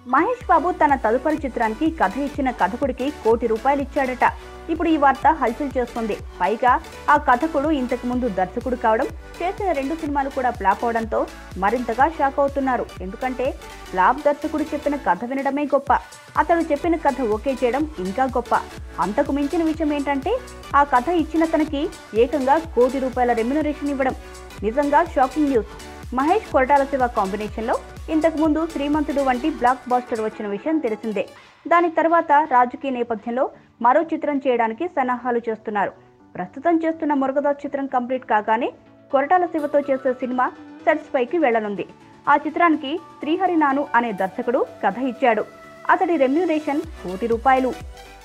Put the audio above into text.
మహేష్ బాబు తన తదుపరి చిత్రానికి కథ ఇచ్చిన కథకుడికి కోటి రూపాయలు ఇచ్చాడట ఇప్పుడు ఈ వార్త హల్చల్ చేస్తుంది పైగా ఆ కథకుడు ఇంతకు ముందు దర్శకుడు కావడం చేసిన రెండు సినిమాలు కూడా ఫ్లాప్ అవడంతో మరింతగా షాక్ అవుతున్నారు ఎందుకంటే ఫ్లాప్ దర్శకుడు చెప్పిన కథ వినడమే గొప్ప అతడు చెప్పిన కథ ఓకే చేయడం ఇంకా గొప్ప అంతకు మించిన విషయం ఏంటంటే ఆ కథ ఇచ్చిన తనకి ఏకంగా కోటి రూపాయల రెమ్యునరేషన్ ఇవ్వడం నిజంగా షాకింగ్ న్యూస్ మహేష్ కొరటాల శివ కాంబినేషన్లో ఇంతకు ముందు శ్రీమంతుడు వంటి బ్లాక్ బాస్టర్ వచ్చిన విషయం తెలిసిందే దాని తర్వాత రాజకీయ నేపథ్యంలో మరో చిత్రం చేయడానికి సన్నాహాలు చేస్తున్నారు ప్రస్తుతం చేస్తున్న మురుగదాస్ చిత్రం కంప్లీట్ కాగానే కొరటాల శివతో చేసే సినిమా సెట్స్ పైకి వెళ్లనుంది ఆ చిత్రానికి శ్రీహరి నాను అనే దర్శకుడు కథ ఇచ్చాడు అతడి రెమ్యూనేషన్ కోటి రూపాయలు